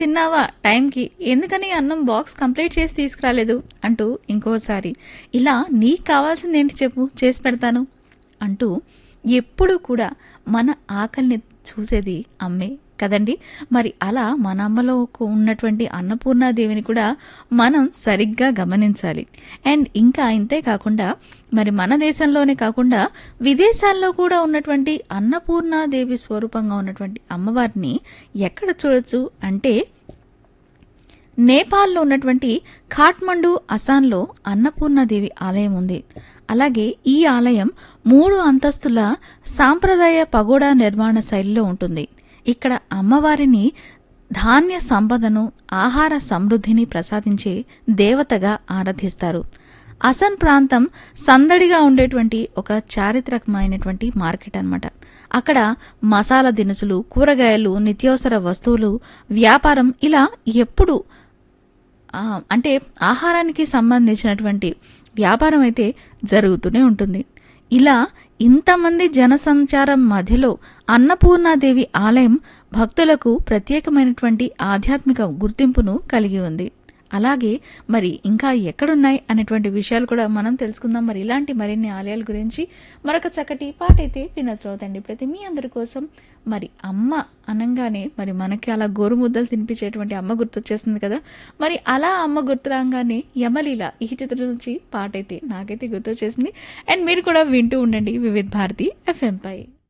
తిన్నావా టైంకి ఎందుకని అన్నం బాక్స్ కంప్లీట్ చేసి తీసుకురాలేదు అంటూ ఇంకోసారి ఇలా నీకు కావాల్సింది ఏంటి చెప్పు చేసి పెడతాను అంటూ ఎప్పుడూ కూడా మన ఆకలిని చూసేది అమ్మే కదండి మరి అలా మన అమ్మలో ఒక ఉన్నటువంటి అన్నపూర్ణాదేవిని కూడా మనం సరిగ్గా గమనించాలి అండ్ ఇంకా ఇంతే కాకుండా మరి మన దేశంలోనే కాకుండా విదేశాల్లో కూడా ఉన్నటువంటి అన్నపూర్ణాదేవి స్వరూపంగా ఉన్నటువంటి అమ్మవారిని ఎక్కడ చూడొచ్చు అంటే నేపాల్లో ఉన్నటువంటి ఖాట్మండు అసాన్లో అన్నపూర్ణాదేవి ఆలయం ఉంది అలాగే ఈ ఆలయం మూడు అంతస్తుల సాంప్రదాయ పగోడా నిర్మాణ శైలిలో ఉంటుంది ఇక్కడ అమ్మవారిని ధాన్య సంపదను ఆహార సమృద్ధిని ప్రసాదించే దేవతగా ఆరాధిస్తారు అసన్ ప్రాంతం సందడిగా ఉండేటువంటి ఒక చారిత్రకమైనటువంటి మార్కెట్ అన్నమాట అక్కడ మసాలా దినుసులు కూరగాయలు నిత్యావసర వస్తువులు వ్యాపారం ఇలా ఎప్పుడు ఆ, అంటే ఆహారానికి సంబంధించినటువంటి వ్యాపారం అయితే జరుగుతూనే ఉంటుంది ఇలా ఇంతమంది జనసంచారం మధ్యలో అన్నపూర్ణాదేవి ఆలయం భక్తులకు ప్రత్యేకమైనటువంటి ఆధ్యాత్మిక గుర్తింపును కలిగి ఉంది అలాగే మరి ఇంకా ఎక్కడున్నాయి అనేటువంటి విషయాలు కూడా మనం తెలుసుకుందాం మరి ఇలాంటి మరిన్ని ఆలయాల గురించి మరొక చక్కటి పాట అయితే వినత్రవుతండి ప్రతి మీ అందరి కోసం మరి అమ్మ అనంగానే మరి మనకి అలా గోరుముద్దలు తినిపించేటువంటి అమ్మ గుర్తొచ్చేస్తుంది కదా మరి అలా అమ్మ గుర్తురాగానే యమలీల ఈ చిత్రం నుంచి పాట అయితే నాకైతే గుర్తొచ్చేసింది అండ్ మీరు కూడా వింటూ ఉండండి వివిధ్ భారతి ఎఫ్ఎం పై